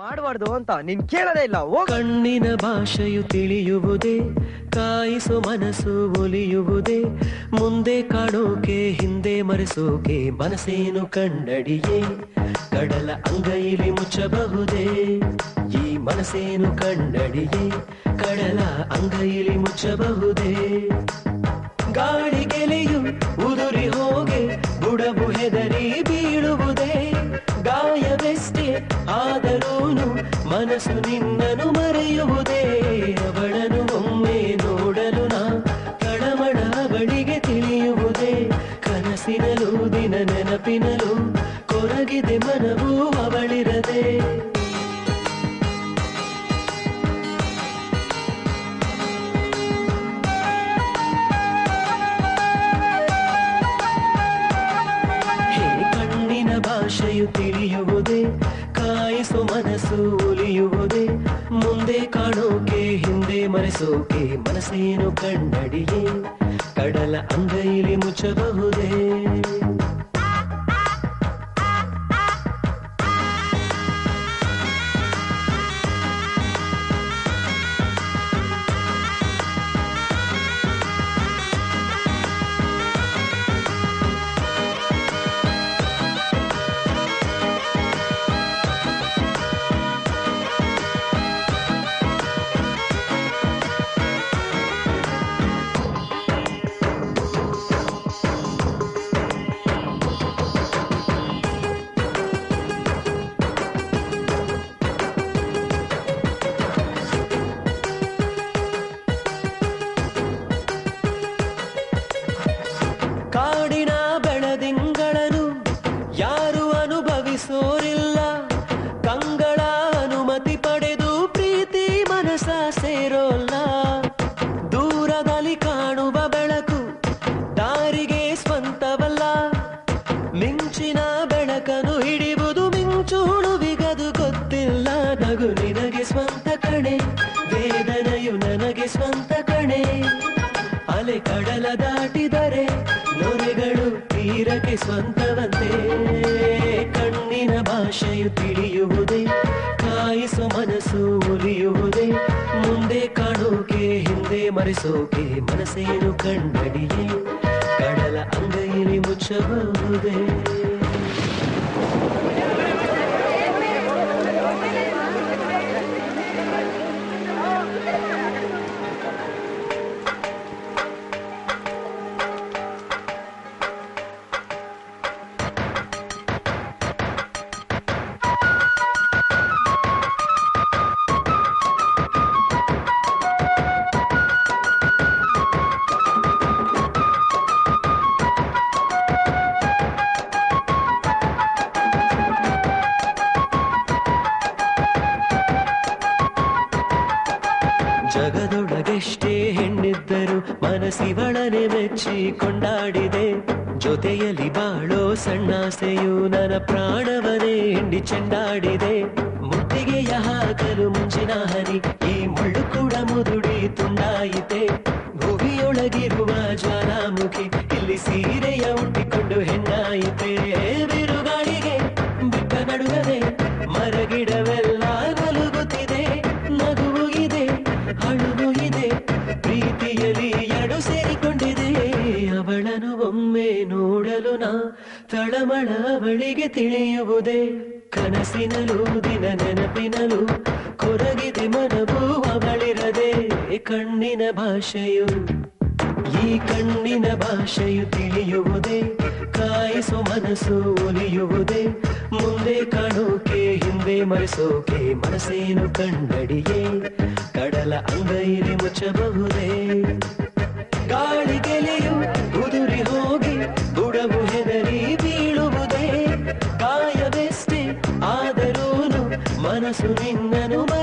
ಮಾಡಬಾರ್ದು ಅಂತ ನೀನ್ ಕೇಳೋದೇ ಇಲ್ಲ ಹೋಗ್ ಕಣ್ಣಿನ ಭಾಷೆಯು ತಿಳಿಯುವುದೇ ಕಾಯಿಸೋ ಮನಸ್ಸು ಒಲಿಯುವುದೇ ಮುಂದೆ ಕಾಣೋಕೆ ಹಿಂದೆ ಮರೆಸೋಕೆ ಮನಸ್ಸೇನು ಕಣ್ಣಡಿಯೇ ಕಡಲ ಅಂಗೈಲಿ ಮುಚ್ಚಬಹುದೇ ಈ ಮನಸ್ಸೇನು ಕಣ್ಣಡಿಯೇ ಕಡಲ ಅಂಗೈಲಿ ಮುಚ್ಚಬಹುದೇ ಗಾಳಿ ಗೆಲೆಯು ಉದುರಿ ಹೋಗೆ ಬುಡಬು ಹೆದರಿ ಬೀಳುವುದೇ ಗಾಯವೆಷ್ಟೇ ಆದರೂನು ಮನಸ್ಸು ನಿನ್ನನು ಮರೆಯುವುದೇ ಅವಳನು ಒಮ್ಮೆ ನೋಡಲು ನಾ ಕಳಮಳ ಬಳಿಗೆ ತಿಳಿಯುವುದೇ ಕನಸಿನಲು ದಿನ ನೆನಪಿನಲು ಕೊರಗಿದೆ ಮನವು ಅವಳಿರದೆ ಹೇ ಕಣ್ಣಿನ ಭಾಷೆಯು ತಿಳಿಯುವುದೇ ಕಾಯಿಸೋ ಮನಸ್ಸು ಒಲಿಯುವುದೇ ಮುಂದೆ ಕಾಣೋಕೆ ಹಿಂದೆ ಮರೆಸೋಕೆ ಮನಸ್ಸೇನು ಕಣ್ಣಡಿಯೇ ಕಡಲ ಅಂಗೈಲಿ ಮುಚ್ಚಬಹುದೇ ಕಾಡಿನ ಬೆಳದಿಂಗಳನು ಯಾರು ಅನುಭವಿಸೋರಿಲ್ಲ ಕಂಗಳ ಅನುಮತಿ ಪಡೆದು ಪ್ರೀತಿ ಮನಸ ಸೇರೋಲ್ಲ ದೂರದಲ್ಲಿ ಕಾಣುವ ಬೆಳಕು ದಾರಿಗೆ ಸ್ವಂತವಲ್ಲ ಮಿಂಚಿನ ಬೆಳಕನು ಹಿಡಿಯುವುದು ಮಿಂಚು ಹುಳುವಿಗದು ಗೊತ್ತಿಲ್ಲ ನಗು ನಿನಗೆ ಸ್ವಂತ ಕಣೆ ವೇದನೆಯು ನನಗೆ ಸ್ವಂತ ಕಣೆ ಅಲೆ ಕಡಲ ದಾಟಿದರೆ ನೊರೆಗಳು ತೀರಕ್ಕೆ ಸ್ವಂತವಂತೆ ಕಣ್ಣಿನ ಭಾಷೆಯು ತಿಳಿಯುವುದೇ ಕಾಯಿಸೋ ಮನಸ್ಸು ಒಲಿಯುವುದೇ ಮುಂದೆ ಕಾಣೋಕೆ ಹಿಂದೆ ಮರೆಸೋಕೆ ಮನಸ್ಸೇನು ಕಣ್ಣಡಿಯೇ ಕಡಲ ಅಂಗೈಲಿ ಮುಚ್ಚಬಹುದೇ ಜಗದೊಳಗೆಷ್ಟೇ ಹೆಣ್ಣಿದ್ದರು ಮನಸ್ಸಿವಳನೆ ಮೆಚ್ಚಿ ಕೊಂಡಾಡಿದೆ ಜೊತೆಯಲ್ಲಿ ಬಾಳೋ ಸಣ್ಣಾಸೆಯು ನನ್ನ ಪ್ರಾಣವನೇ ಹಿಂಡಿ ಚೆಂಡಾಡಿದೆ ಮುತ್ತಿಗೆಯ ಹಾಕಲು ಮುಂಚಿನ ಹನಿ ಈ ಮುಳ್ಳು ಕೂಡ ಮುದುಡಿ ತುಂಡಾಯಿತೆ ಭೂಮಿಯೊಳಗಿರುವ ಜ್ವಾಲಾಮುಖಿ ಇಲ್ಲಿ ಸೀರೆಯ ಉಂಟಿಕೊಂಡು ಹೆಣ್ಣಾಯಿತೆ ಬಿರುಗಾಳಿಗೆ ಬಿಟ್ಟ ನಡುಗದೆ ಮರಗಿಡವೆಲ್ಲ ನಲುಗುತ್ತಿದೆ ನಗುವು ಇದೆ ಅಳುವು ಇದೆ ಪ್ರೀತಿಯಲ್ಲಿ ಎರಡು ಸೇರಿಕೊಂಡಿದೆ ಅವಳನು ಒಮ್ಮೆ ನೋಡಲು ನಾ ತಳಮಳ ಬಳಿಗೆ ತಿಳಿಯುವುದೇ ಕನಸಿನಲು ದಿನ ನೆನಪಿನಲು ಕೊರಗಿದೆ ಮನವು ಅವಳಿರದೆ ಕಣ್ಣಿನ ಭಾಷೆಯು ಈ ಕಣ್ಣಿನ ಭಾಷೆಯು ತಿಳಿಯುವುದೇ ಕಾಯಿಸೋ ಮನಸ್ಸು ಒಲಿಯುವುದೇ ಮುಂದೆ ಕಾಣೋಕೆ ಹಿಂದೆ ಮರೆಸೋಕೆ ಮನಸ್ಸೇನು ಕಣ್ಣಡಿಯೇ ಕಡಲ ಅಂಗೈಲಿ ಮುಚ್ಚಬಹುದೇ ಗಾಳಿ ಗೆಲೆಯು ಉದುರಿ ಹೋಗಿ ಬುಡವು ಹೆದರಿ ಬೀಳುವುದೇ ಕಾಯವೆಷ್ಟೇ ಆದರೂನು ಮನಸ್ಸು ನಿನ್ನನು ಮರೆಯುವುದೇ